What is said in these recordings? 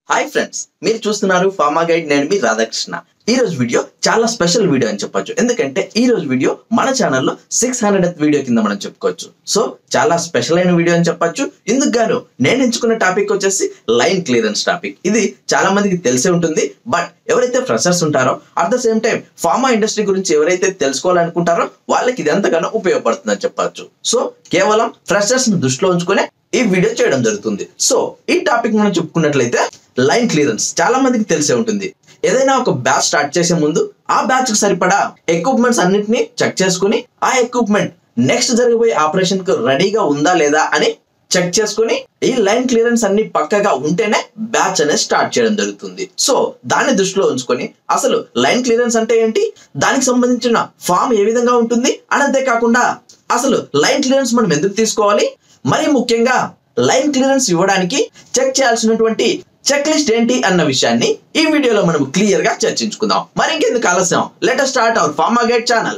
hi friends మీరు చూస్తున్నారు pharma guide నేను మీ రాధాకృష్ణ ఈ రోజు వీడియో చాలా స్పెషల్ వీడియో అని చెప్పొచ్చు ఎందుకంటే ఈ రోజు వీడియో మన ఛానల్లో సిక్స్ హండ్రెడ్ వీడియో కింద మనం చెప్పుకోవచ్చు సో చాలా స్పెషల్ అయిన వీడియో అని చెప్పొచ్చు ఇందుకు గాను నేను ఎంచుకున్న టాపిక్ వచ్చేసి లైన్ క్లియరెన్స్ టాపిక్ ఇది చాలా మందికి తెలిసే ఉంటుంది బట్ ఎవరైతే ఫ్రెషర్స్ ఉంటారో at the same time pharma industry గురించి ఎవరైతే తెలుసుకోవాలనుకుంటారో వాళ్ళకి ఇది ఎంతగానో ఉపయోగపడుతుందని చెప్పొచ్చు సో కేవలం ఫ్రెషర్స్ ని దృష్టిలో ఉంచుకునే ఈ వీడియో చేయడం జరుగుతుంది సో ఈ టాపిక్ మనం చెప్పుకున్నట్లయితే లైన్ క్లియరెన్స్ చాలా మందికి తెలిసే ఉంటుంది ఏదైనా ఒక బ్యాచ్ స్టార్ట్ చేసే ముందు ఆ బ్యాచ్ కి సరిపడా ఎక్విప్మెంట్స్ అన్నిటిని చెక్ చేసుకుని ఆ ఎక్విప్మెంట్ నెక్స్ట్ జరగబోయే ఆపరేషన్ కు రెడీగా ఉందా లేదా అని చెక్ చేసుకుని ఈ లైన్ క్లియరెన్స్ అన్ని పక్కగా ఉంటేనే బ్యాచ్ అనేది స్టార్ట్ చేయడం జరుగుతుంది సో దాన్ని దృష్టిలో ఉంచుకొని అసలు లైన్ క్లియరెన్స్ అంటే ఏంటి దానికి సంబంధించిన ఫామ్ ఏ విధంగా ఉంటుంది అని అంతేకాకుండా అసలు లైన్ క్లియరెన్స్ మనం ఎందుకు తీసుకోవాలి మరి ముఖ్యంగా లైన్ క్లియరెన్స్ ఇవ్వడానికి చెక్ చేయాల్సినటువంటి చెక్ లిస్ట్ ఏంటి అన్న విషయాన్ని ఈ వీడియోలో మనం క్లియర్ గా చర్చించుకుందాం మరి ఇంకెందుకు ఆలస్యం let start our pharma guide channel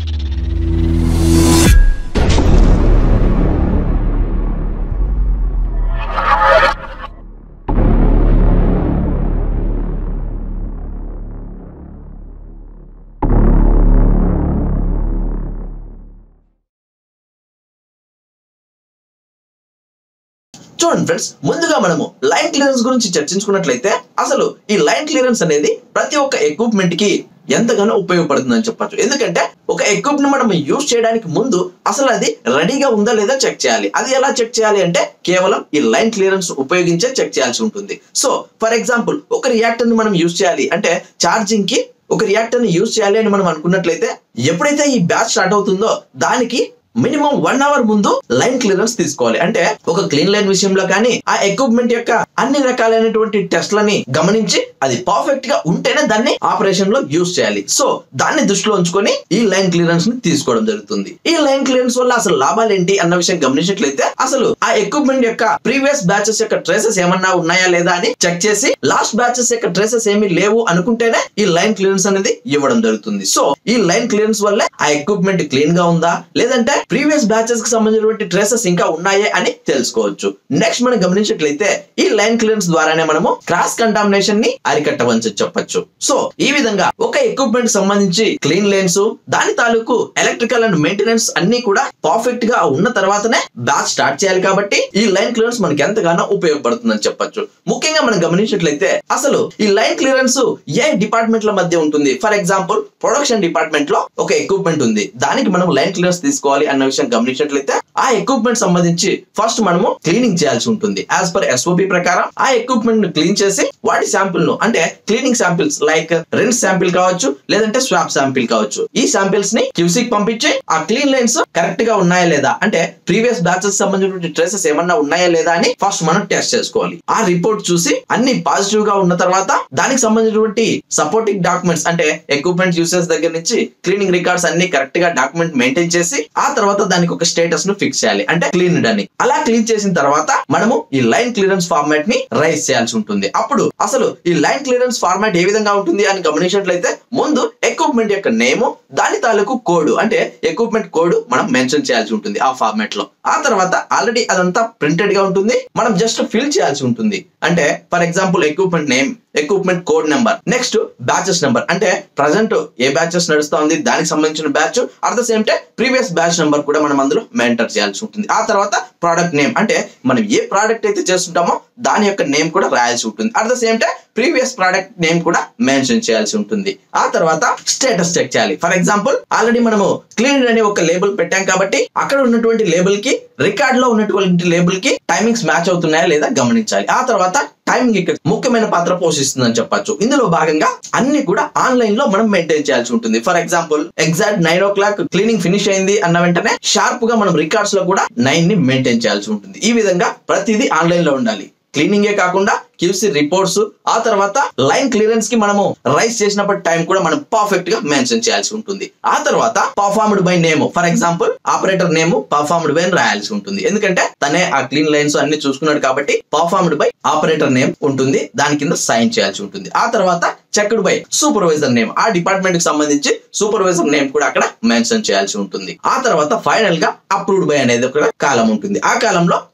చూడండి ఫ్రెండ్స్ ముందుగా మనము లైన్ క్లియరెన్స్ గురించి చర్చించుకున్నట్లయితే అసలు ఈ లైన్ క్లియరెన్స్ అనేది ప్రతి ఒక్క ఎక్విప్మెంట్ కి ఎంతగానో ఉపయోగపడుతుందని చెప్పొచ్చు ఎందుకంటే ఒక ఎక్విప్మెంట్ మనం యూజ్ చేయడానికి ముందు అసలు అది రెడీగా ఉందా లేదా చెక్ చేయాలి అది ఎలా చెక్ చేయాలి అంటే కేవలం ఈ లైన్ క్లియరెన్స్ ఉపయోగించే చెక్ చేయాల్సి ఉంటుంది సో ఫర్ ఎగ్జాంపుల్ ఒక రియాక్టర్ ని మనం యూజ్ చేయాలి అంటే ఛార్జింగ్ కి ఒక రియాక్టర్ ని యూజ్ చేయాలి అని మనం అనుకున్నట్లయితే ఎప్పుడైతే ఈ బ్యాచ్ స్టార్ట్ అవుతుందో దానికి మినిమం వన్ అవర్ ముందు లైన్ క్లియరెన్స్ తీసుకోవాలి అంటే ఒక క్లీన్ లైన్ విషయంలో కానీ ఆ ఎక్విప్మెంట్ యొక్క అన్ని రకాలైనటువంటి టెస్ట్లని గమనించి అది పర్ఫెక్ట్ గా ఉంటేనే దాన్ని ఆపరేషన్ లో యూజ్ చేయాలి సో దాన్ని దృష్టిలో ఉంచుకొని ఈ లైన్ క్లియరెన్స్ ని తీసుకోవడం జరుగుతుంది ఈ లైన్ క్లియరెన్స్ వల్ల అసలు లాభాలు ఏంటి అన్న విషయం గమనించినట్లయితే అసలు ఆ ఎక్విప్మెంట్ యొక్క ప్రీవియస్ బ్యాచెస్ యొక్క ట్రేసెస్ ఏమన్నా ఉన్నాయా లేదా అని చెక్ చేసి లాస్ట్ బ్యాచెస్ యొక్క ట్రేసెస్ ఏమీ లేవు అనుకుంటేనే ఈ లైన్ క్లియరెన్స్ అనేది ఇవ్వడం జరుగుతుంది సో ఈ లైన్ క్లియరెన్స్ వల్లే ఆ ఎక్విప్మెంట్ క్లీన్ గా ఉందా లేదంటే ప్రీవియస్ బ్యాచెస్ కి సంబంధించినటువంటి ట్రేసెస్ ఇంకా ఉన్నాయే అని తెలుసుకోవచ్చు నెక్స్ట్ మనం గమనించినట్లయితే ఈ లైన్ క్లియరెన్స్ ద్వారానే మనము క్రాస్ కంటామినేషన్ ని అరికట్టవచ్చు చెప్పొచ్చు సో ఈ విధంగా ఒక ఎక్విప్మెంట్ సంబంధించి క్లీన్ లైన్స్ దాని తాలూకు ఎలక్ట్రికల్ అండ్ మెయింటెనెన్స్ అన్ని కూడా పర్ఫెక్ట్ గా ఉన్న తర్వాతనే బ్యాచ్ స్టార్ట్ చేయాలి కాబట్టి ఈ లైన్ క్లియరెన్స్ మనకి ఎంతగానో ఉపయోగపడుతుందని చెప్పొచ్చు ముఖ్యంగా మనం గమనించినట్లయితే అసలు ఈ లైన్ క్లియరెన్స్ ఏ డిపార్ట్మెంట్ల మధ్య ఉంటుంది ఫర్ ఎగ్జాంపుల్ ప్రొడక్షన్ డిపార్ట్మెంట్ లో ఒక ఎక్విప్మెంట్ ఉంది దానికి మనం లైన్ క్లియరెన్స్ తీసుకోవాలి అన్న విషయం గమనించినట్లయితే ఆ ఎక్విప్మెంట్ సంబంధించి ఫస్ట్ మనము క్లీనింగ్ చేయాల్సి ఉంటుంది యాజ్ పర్ ఎస్ఓపి ప్రకారం ఆ ఎక్విప్మెంట్ ను క్లీన్ చేసి వాటి శాంపిల్ ను అంటే cleaning samples like rinse sample కావచ్చు లేదంటే స్వాప్ శాంపిల్ కావచ్చు ఈ శాంపిల్స్ ని క్యూసీకి పంపించి ఆ క్లీన్ లైన్స్ కరెక్ట్ గా ఉన్నాయా లేదా అంటే ప్రీవియస్ బ్యాచెస్ సంబంధించిన ట్రేసెస్ ఏమన్నా ఉన్నాయా లేదా అని ఫస్ట్ మనం టెస్ట్ చేసుకోవాలి ఆ రిపోర్ట్ చూసి అన్ని పాజిటివ్ గా ఉన్న తర్వాత దానికి సంబంధించినటువంటి సపోర్టింగ్ డాక్యుమెంట్స్ అంటే ఎక్విప్మెంట్ యూసెస్ దగ్గర నుంచి క్లీనింగ్ రికార్డ్స్ అన్ని కరెక్ట్ గా డాక్యుమెంట్ మెయింటైన్ చేసి ఆ తర్వాత దానికి ఒక స్టేటస్ ను ఫిక్స్ చేయాలి అంటే క్లీన్డ్ అని అలా క్లీన్ చేసిన తర్వాత మనము ఈ లైన్ క్లియరెన్స్ ఫార్మాట్ ని రైజ్ చేయాల్సి ఉంటుంది అప్పుడు అసలు ఈ లైన్ క్లియరెన్స్ ఫార్మాట్ ఏ విధంగా ఉంటుంది అని గమనించినట్లయితే ముందు ఎక్విప్మెంట్ యొక్క నేమ్ దాని తాలూకు కోడ్ అంటే ఎక్విప్మెంట్ కోడ్ మనం మెన్షన్ చేయాల్సి ఉంటుంది ఆ ఫార్మాట్ లో ఆ తర్వాత ఆల్రెడీ అదంతా ప్రింటెడ్ గా ఉంటుంది మనం జస్ట్ ఫిల్ చేయాల్సి ఉంటుంది అంటే for example equipment name equipment code number next batches number అంటే ప్రజెంట్ ఏ బ్యాచెస్ నడుస్తా ఉంది దానికి సంబంధించిన batch at the same time previous batch number కూడా మనం అందులో మెయింటర్ చేయాల్సి ఉంటుంది ఆ తర్వాత ప్రోడక్ట్ నేమ్ అంటే మనం ఏ ప్రోడక్ట్ అయితే చేస్తుంటామో దాని యొక్క నేమ్ కూడా రాయాల్సి ఉంటుంది at the same time previous product name కూడా మెన్షన్ చేయాల్సి ఉంటుంది ఆ తర్వాత స్టేటస్ చెక్ చేయాలి ఫర్ ఎగ్జాంపుల్ ఆల్రెడీ మనము క్లీన్ అనే ఒక లేబుల్ పెట్టాం కాబట్టి అక్కడ ఉన్నటువంటి లేబుల్ కి రికార్డ్ లో ఉన్నటువంటి లేబుల్ కి టైమింగ్స్ మ్యాచ్ అవుతున్నాయా లేదా గమనించాలి ఆ తర్వాత టైమింగ్ ఇక్కడ ముఖ్యమైన పాత్ర పోషిస్తుందని చెప్పొచ్చు ఇందులో భాగంగా అన్ని కూడా ఆన్లైన్ లో మనం మెయింటైన్ చేయాల్సి ఉంటుంది for example exact nine o'clock cleaning finish అయింది అన్న వెంటనే షార్ప్ గా మనం రికార్డ్స్ లో కూడా నైన్ ని మెయింటైన్ చేయాల్సి ఉంటుంది ఈ విధంగా ప్రతిదీ ఆన్లైన్ లో ఉండాలి క్లీనింగే కాకుండా క్యూసీ రిపోర్ట్స్ ఆ తర్వాత లైన్ క్లియరెన్స్ కి మనము రైస్ చేసినప్పటి టైం కూడా మనం పర్ఫెక్ట్ గా మెన్షన్ చేయాల్సి ఉంటుంది ఆ తర్వాత performed by name for example operator name performed by రాయాల్సి ఉంటుంది ఎందుకంటే తనే ఆ క్లీన్ లైన్స్ అన్ని చూసుకున్నాడు కాబట్టి పర్ఫార్మ్డ్ బై ఆపరేటర్ నేమ్ ఉంటుంది దాని కింద సైన్ చేయాల్సి ఉంటుంది ఆ తర్వాత చెక్డ్ బై సూపర్వైజర్ నేమ్ ఆ డిపార్ట్మెంట్ కి సంబంధించి సూపర్వైజర్ నేమ్ కూడా అక్కడ మెన్షన్ చేయాల్సి ఉంటుంది ఆ తర్వాత ఫైనల్ గా అప్రూవ్డ్ బై అనేది ఒక కాలం ఉంటుంది ఆ కాలంలో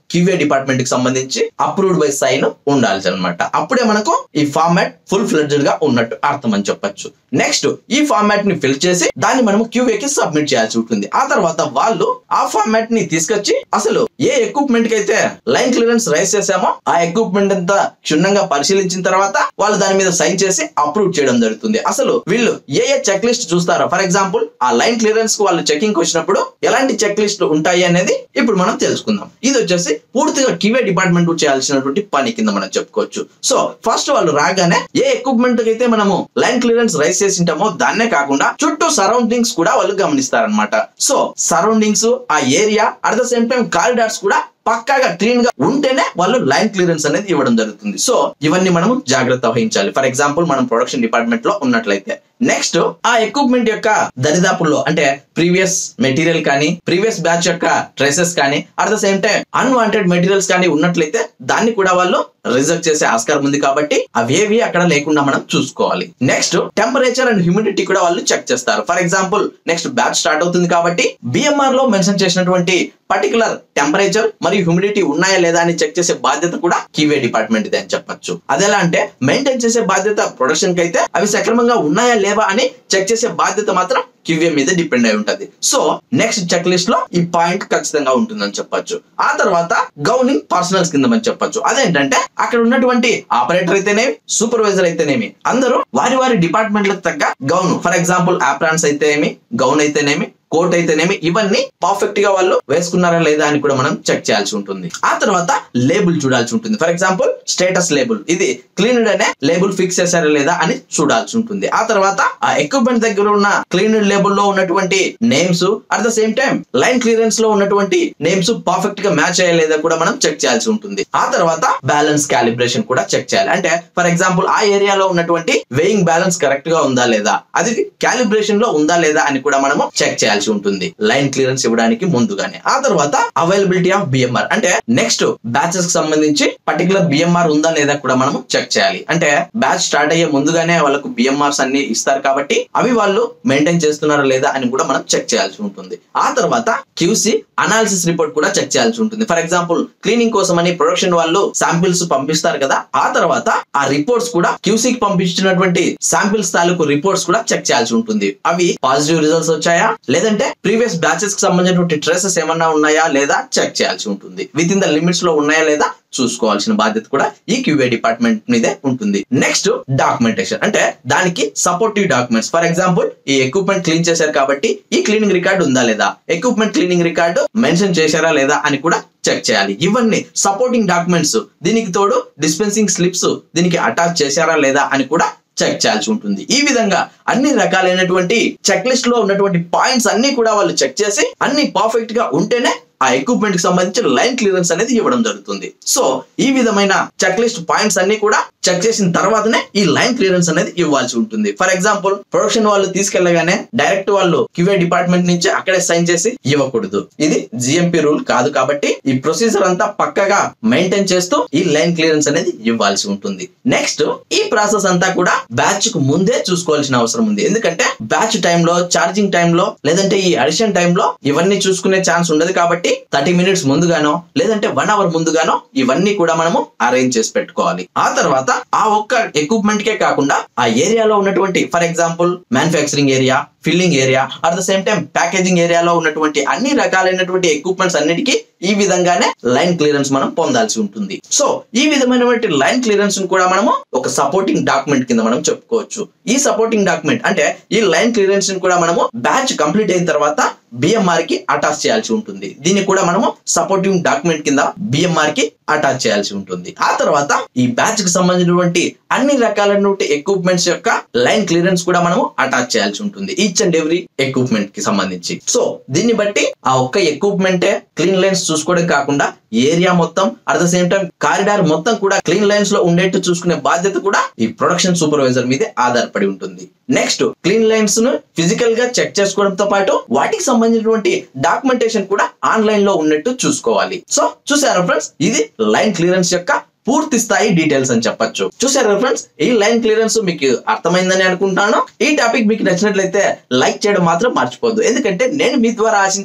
క్యూఏ డిపార్ట్మెంట్ కి సంబంధించి అప్రూవ్డ్ బై సైన్ ఉండాల్సి అనమాట అప్పుడే మనకు ఈ ఫార్మాట్ ఫుల్ ఫ్లెడ్జ్డ్ గా ఉన్నట్టు అర్థం అని చెప్పొచ్చు నెక్స్ట్ ఈ ఫార్మాట్ ని ఫిల్ చేసి దాన్ని మనం క్యూఏ కి సబ్మిట్ చేయాల్సి ఉంటుంది ఆ తర్వాత వాళ్ళు ఆ ఫార్మాట్ ని తీసుకొచ్చి అసలు ఏ ఎక్విప్మెంట్ కి అయితే లైన్ క్లియరెన్స్ రైస్ చేసామో ఆ ఎక్విప్మెంట్ అంతా క్షుణ్ణంగా పరిశీలించిన తర్వాత వాళ్ళు దాని మీద సైన్ చేసి అప్రూవ్ చేయడం జరుగుతుంది అసలు వీళ్ళు ఏ ఏ చెక్ లిస్ట్ చూస్తారో ఫర్ ఎగ్జాంపుల్ ఆ లైన్ క్లియరెన్స్ కు వాళ్ళు చెకింగ్ వచ్చినప్పుడు ఎలాంటి చెక్ లిస్ట్ ఉంటాయి అనేది ఇప్పుడు మనం తెలుసుకుందాం ఇది వచ్చేసి పూర్తిగా క్యూఏ డిపార్ట్మెంట్ చేయాల్సినటువంటి పని కింద మనం చెప్పుకోవచ్చు సో ఫస్ట్ వాళ్ళు రాగానే ఏ ఎక్విప్మెంట్ కి అయితే మనము లైన్ క్లియరెన్స్ రైస్ చేసి ఉంటామో దాన్నే కాకుండా చుట్టూ సరౌండింగ్స్ కూడా వాళ్ళు గమనిస్తారనమాట సో సరౌండింగ్స్ ఆ area at the same time corridors కూడా పక్కాగా క్లీన్ గా ఉంటేనే వాళ్ళు లైన్ క్లియరెన్స్ అనేది ఇవ్వడం జరుగుతుంది సో ఇవన్నీ మనం జాగ్రత్త వహించాలి ఫర్ ఎగ్జాంపుల్ మనం ప్రొడక్షన్ డిపార్ట్మెంట్ లో ఉన్నట్లయితే నెక్స్ట్ ఆ ఎక్విప్మెంట్ యొక్క దరిదాపుల్లో అంటే ప్రీవియస్ మెటీరియల్ కానీ ప్రీవియస్ బ్యాచ్ యొక్క ట్రెసెస్ కానీ at the same time unwanted materials కానీ ఉన్నట్లయితే దాన్ని కూడా వాళ్ళు రిజెక్ట్ చేసే ఆస్కారం ఉంది కాబట్టి అవేవి అక్కడ లేకుండా మనం చూసుకోవాలి నెక్స్ట్ టెంపరేచర్ అండ్ హ్యూమిడిటీ కూడా వాళ్ళు చెక్ చేస్తారు for example next batch start అవుతుంది కాబట్టి బిఎంఆర్ లో మెన్షన్ చేసినటువంటి పర్టికులర్ టెంపరేచర్ మరియు హ్యూమిడిటీ ఉన్నాయా లేదా అని చెక్ చేసే బాధ్యత కూడా కీవే డిపార్ట్మెంట్ ఇది అని చెప్పొచ్చు అదెలా అంటే మెయింటైన్ చేసే బాధ్యత ప్రొడక్షన్ కి అయితే అవి సక్రమంగా ఉన్నాయా లేవా అని చెక్ చేసే బాధ్యత మాత్రం క్యూఏ మీద డిపెండ్ అయి ఉంటది సో నెక్స్ట్ చెక్ లిస్ట్ లో ఈ పాయింట్ ఖచ్చితంగా ఉంటుందని చెప్పొచ్చు ఆ తర్వాత గవర్నింగ్ పర్సనల్స్ కింద మనం చెప్పొచ్చు అదేంటంటే అక్కడ ఉన్నటువంటి ఆపరేటర్ అయితేనేమి సూపర్వైజర్ అయితేనేమి అందరూ వారి వారి డిపార్ట్మెంట్లకు తగ్గ గౌన్ ఫర్ ఎగ్జాంపుల్ ఆప్రాన్స్ అయితేనేమి గౌన్ అయితేనేమి కోట్ అయితేనేమి ఇవన్నీ పర్ఫెక్ట్ గా వాళ్ళు వేసుకున్నారా లేదా అని కూడా మనం చెక్ చేయాల్సి ఉంటుంది ఆ తర్వాత లేబుల్ చూడాల్సి ఉంటుంది ఫర్ ఎగ్జాంపుల్ స్టేటస్ లేబుల్ ఇది క్లీన్డ్ అనే లేబుల్ ఫిక్స్ చేశారా లేదా అని చూడాల్సి ఉంటుంది ఆ తర్వాత ఆ ఎక్విప్మెంట్ దగ్గర ఉన్న క్లీన్డ్ లేబుల్ లో ఉన్నటువంటి names at the same time line clearance లో ఉన్నటువంటి నేమ్స్ పర్ఫెక్ట్ గా మ్యాచ్ అయ్యా లేదా కూడా మనం చెక్ చేయాల్సి ఉంటుంది ఆ తర్వాత బ్యాలెన్స్ క్యాలిబ్రేషన్ కూడా చెక్ చేయాలి అంటే ఫర్ ఎగ్జాంపుల్ ఆ ఏరియాలో ఉన్నటువంటి వెయింగ్ బ్యాలెన్స్ కరెక్ట్ గా ఉందా లేదా అది క్యాలిబ్రేషన్ లో ఉందా లేదా అని కూడా మనము చెక్ చేయాల్సి ఉంటుంది లైన్ క్లియరెన్స్ ఇవ్వడానికి ముందుగానే ఆ తర్వాత అవైలబిలిటీ ఆఫ్ బిఎంఆర్ అంటే నెక్స్ట్ బ్యాచెస్ కి సంబంధించి పర్టికులర్ బిఎంఆర్ ఉందా లేదా కూడా మనము చెక్ చేయాలి అంటే బ్యాచ్ స్టార్ట్ అయ్యే ముందుగానే వాళ్ళకు బిఎంఆర్స్ అన్ని ఇస్తారు కాబట్టి అవి వాళ్ళు మెయింటైన్ చేస్తున్నారా లేదా అని కూడా మనం చెక్ చేయాల్సి ఉంటుంది ఆ తర్వాత క్యూసి అనాలిసిస్ రిపోర్ట్ కూడా చెక్ చేయాల్సి ఉంటుంది ఫర్ ఎగ్జాంపుల్ క్లీనింగ్ కోసం అని ప్రొడక్షన్ వాళ్ళు శాంపిల్స్ పంపిస్తారు కదా ఆ తర్వాత ఆ రిపోర్ట్స్ కూడా క్యూసీకి పంపించినటువంటి శాంపిల్స్ తాలూకు రిపోర్ట్స్ కూడా చెక్ చేయాల్సి ఉంటుంది అవి పాజిటివ్ రిజల్ట్స్ వచ్చాయా లేదంటే ప్రీవియస్ బ్యాచెస్ కి సంబంధించినటువంటి ట్రేసెస్ ఏమన్నా ఉన్నాయా లేదా చెక్ చేయాల్సి ఉంటుంది విత్ ఇన్ ద లిమిట్స్ లో ఉన్నాయా లేదా చూసుకోవాల్సిన బాధ్యత కూడా ఈ క్యూఏ డిపార్ట్మెంట్ మీదే ఉంటుంది నెక్స్ట్ డాక్యుమెంటేషన్ అంటే దానికి సపోర్టివ్ డాక్యుమెంట్స్ ఫర్ ఎగ్జాంపుల్ ఈ ఎక్విప్మెంట్ క్లీన్ చేశారు కాబట్టి ఈ క్లీనింగ్ రికార్డు ఉందా లేదా ఎక్విప్మెంట్ క్లీనింగ్ రికార్డు మెన్షన్ చేశారా లేదా అని కూడా చెక్ చేయాలి ఇవన్నీ సపోర్టింగ్ డాక్యుమెంట్స్ దీనికి తోడు డిస్పెన్సింగ్ స్లిప్స్ దీనికి అటాచ్ చేశారా లేదా అని కూడా చెక్ చేయాల్సి ఉంటుంది ఈ విధంగా అన్ని రకాలైనటువంటి చెక్ లిస్ట్ లో ఉన్నటువంటి పాయింట్స్ అన్ని కూడా వాళ్ళు చెక్ చేసి అన్ని పర్ఫెక్ట్ గా ఉంటేనే ఆ ఎక్విప్మెంట్ కి సంబంధించిన లైన్ క్లియరెన్స్ అనేది ఇవ్వడం జరుగుతుంది సో ఈ విధమైన చెక్ లిస్ట్ పాయింట్స్ అన్ని కూడా చెక్ చేసిన తర్వాతనే ఈ లైన్ క్లియరెన్స్ అనేది ఇవ్వాల్సి ఉంటుంది ఫర్ ఎగ్జాంపుల్ ప్రొడక్షన్ వాళ్ళు తీసుకెళ్లగానే డైరెక్ట్ వాళ్ళు క్యూఏ డిపార్ట్మెంట్ నుంచి అక్కడే సైన్ చేసి ఇవ్వకూడదు ఇది జిఎంపి రూల్ కాదు కాబట్టి ఈ ప్రొసీజర్ అంతా పక్కగా మెయింటైన్ చేస్తూ ఈ లైన్ క్లియరెన్స్ అనేది ఇవ్వాల్సి ఉంటుంది నెక్స్ట్ ఈ ప్రాసెస్ అంతా కూడా బ్యాచ్ కు ముందే చూసుకోవాల్సిన అవసరం ఉంది ఎందుకంటే బ్యాచ్ టైంలో ఛార్జింగ్ టైంలో లేదంటే ఈ అడిషన్ టైంలో ఇవన్నీ చూసుకునే ఛాన్స్ ఉండదు కాబట్టి థర్టీ మినిట్స్ ముందుగానో లేదంటే వన్ అవర్ ముందుగానో ఇవన్నీ కూడా మనము అరేంజ్ చేసి పెట్టుకోవాలి ఆ తర్వాత ఆ ఒక్క ఎక్విప్మెంట్ కే కాకుండా ఆ ఏరియాలో ఉన్నటువంటి for example manufacturing area filling area at the same time packaging ఏరియాలో ఉన్నటువంటి అన్ని రకాలైనటువంటి ఎక్విప్మెంట్స్ అన్నిటికీ ఈ విధంగానే లైన్ క్లియరెన్స్ మనం పొందాల్సి ఉంటుంది సో ఈ విధమైనటువంటి లైన్ క్లియరెన్స్ కూడా మనము ఒక సపోర్టింగ్ డాక్యుమెంట్ కింద మనం చెప్పుకోవచ్చు ఈ సపోర్టింగ్ డాక్యుమెంట్ అంటే ఈ లైన్ క్లియరెన్స్ కూడా మనము బ్యాచ్ కంప్లీట్ అయిన తర్వాత బిఎంఆర్ కి అటాచ్ చేయాల్సి ఉంటుంది దీన్ని కూడా మనము సపోర్టింగ్ డాక్యుమెంట్ కింద బిఎంఆర్ కి అటాచ్ చేయాల్సి ఉంటుంది ఆ తర్వాత ఈ బ్యాచ్ కి సంబంధించినటువంటి అన్ని రకాలైనటువంటి ఎక్విప్మెంట్స్ యొక్క లైన్ క్లియరెన్స్ కూడా మనము అటాచ్ చేయాల్సి ఉంటుంది ఈచ్ అండ్ ఎవ్రీ ఎక్విప్మెంట్ కి సంబంధించి సో దీన్ని బట్టి ఆ ఒక్క ఎక్విప్మెంటే క్లీన్ లైన్స్ చూసుకోవడం కాకుండా ఏరియా మొత్తం at the same time corridor మొత్తం కూడా క్లీన్ లైన్స్ లో ఉండేట్టు చూసుకునే బాధ్యత కూడా ఈ ప్రొడక్షన్ సూపర్వైజర్ మీదే ఆధారపడి ఉంటుంది నెక్స్ట్ క్లీన్ లైన్స్ ను ఫిజికల్ గా చెక్ చేసుకోవడంతో పాటు వాటికి సంబంధించినటువంటి డాక్యుమెంటేషన్ కూడా ఆన్లైన్ లో ఉన్నట్టు చూసుకోవాలి సో చూసారా ఫ్రెండ్స్ ఇది లైన్ క్లియరెన్స్ యొక్క పూర్తి స్థాయి డీటెయిల్స్ అని చెప్పొచ్చు చూసారా ఫ్రెండ్స్ ఈ లైన్ క్లియరెన్స్ మీకు అర్థమైందని అనుకుంటాను ఈ టాపిక్ మీకు నచ్చినట్లయితే లైక్ చేయడం మాత్రం మర్చిపోద్దు ఎందుకంటే నేను మీ ద్వారా ఆశించేది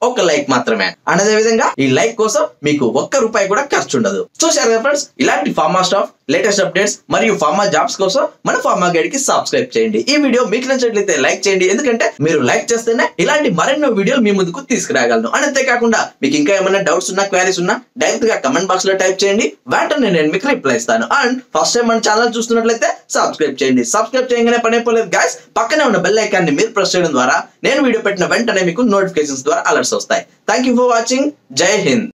ఒక లైక్ మాత్రమే అండ్ అదే విధంగా ఈ లైక్ కోసం మీకు ఒక్క రూపాయి కూడా ఖర్చు ఉండదు చూశారు కదా ఫ్రెండ్స్ ఇలాంటి ఫార్మా స్టాఫ్ లేటెస్ట్ అప్డేట్స్ మరియు ఫార్మా జాబ్స్ కోసం మన ఫార్మా గైడ్ కి సబ్స్క్రైబ్ చేయండి ఈ వీడియో మీకు నచ్చినట్లయితే లైక్ చేయండి ఎందుకంటే మీరు లైక్ చేస్తేనే ఇలాంటి మరెన్నో వీడియోలు మీ ముందుకు తీసుకురాగలను అండ్ అంతేకాకుండా మీకు ఇంకా ఏమైనా డౌట్స్ ఉన్నా క్వారీస్ ఉన్నా డైరెక్ట్ గా కమెంట్ బాక్స్ లో టైప్ చేయండి వెంటనే నేను మీకు రిప్లై ఇస్తాను అండ్ ఫస్ట్ టైం మన ఛానల్ చూస్తున్నట్లయితే సబ్స్క్రైబ్ చేయండి సబ్స్క్రైబ్ చేయగానే పని అయిపోలేదు గాయస్ పక్కనే ఉన్న బెల్ ఐకాన్ ని మీరు ప్రెస్ చేయడం ద్వారా నేను వీడియో పెట్టిన వెంటనే మీకు నోటిఫికేషన్స్ ద్వారా అలర్ట్స్ వస్తాయి థ్యాంక్ యూ ఫర్ వాచింగ్ జై హింద్